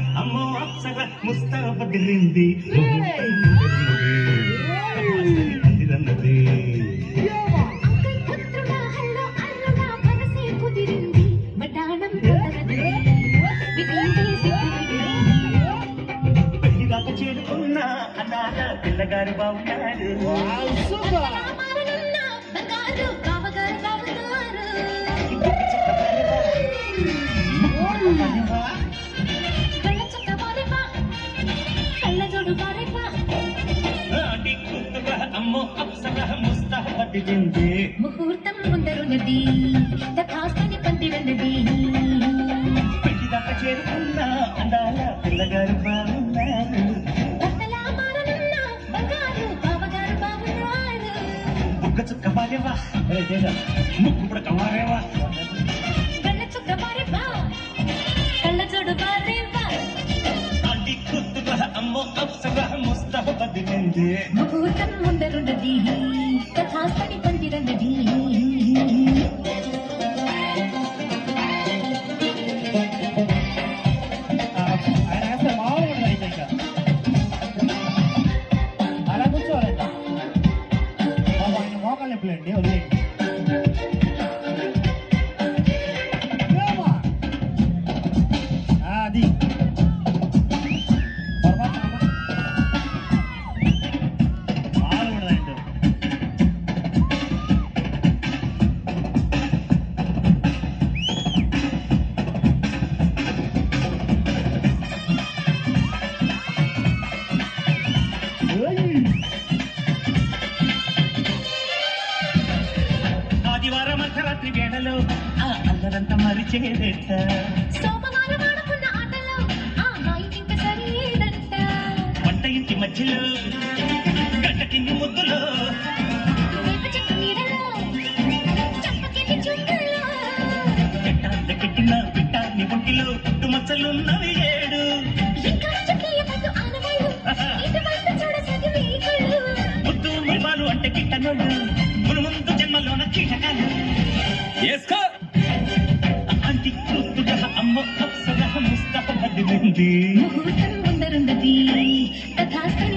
అమ్మో అప్సర ముస్తాబదిరింది అందిరన్నది అంకుల్ పుత్రుడా హల్లో అల్లుడా మనసే కుదిరింది మటానం కుదరదు విధింది సిద్ధింది పెళ్లిదాకా చేరుకున్న అన్నాల పిల్లగారు బాగున్నారు మారనున్న బంగారు బావగారు బావగారు కళ్ళ చుక్క బారెపా కళ్ళ జోడు బారెపా నాటి కూతుర అమ్మో అప్సర ముస్తాబదిరింది ముహూర్తం ముందరున్నది తథాస్తని పందిరన్నది పెళ్లిదాకా చేరుకున్న అందాల పిల్లగారు బాగున్నారు భర్తలా మారనున్న బంగారు బావగారు బావగారు బుగ్గ చుక్క బాలేవా ముక్కు పుడక మారేవా కళ్ళ చుక్క బారెపా కళ్ళ జోడు బారెపా నాటి కూతుర అమ్మో అప్సర ముస్తాబదిరింది ముహూర్తం ముందరున్నది తథాస్తని పందిరన్నది ఆయన వేస్తే మామూలు ఉండదు అయితే ఇంకా. అలా కూర్చోవాలంట పాపం ఆయన మోకాలు నొప్పులండి వదిలేయండి ఏమ్మా? ఆ, అది పొరపాటున అమ్మ. మామూలు ఉండదు ఆయనతో. ఏయ్! ఆదివారం అర్ధరాత్రి వేళలో ఆ అల్లరంతా మరిచేదెట్ట సోమవారం ఆడుకున్న ఆటలో ఆ మాయి ఇంక సరిదంట వంట ఇంటి మధ్యలో గంట కింది ముద్దులో వేప చెట్టు నీడలో చప్పకెట్టి చుక్కలో ఎట్టాంత కెట్టిన పిట్టాన్ని ఒంటిలో పుట్టు మచ్చలున్నవి ఏడు ఇంకా చుక్కయ్య పట్టు ఆనవాళ్ళు ఇటువంటి చూడ చదివి కళ్ళు ముద్దు మువ్వాలు అంటే కిట్టనోడు మును ముందు జన్మలోన కీటకాలు అంటి కూతుగా అమ్మ అప్సర ముస్తఫ బదిలింది ముహూర్తం ముందరున్నది తథాస్తని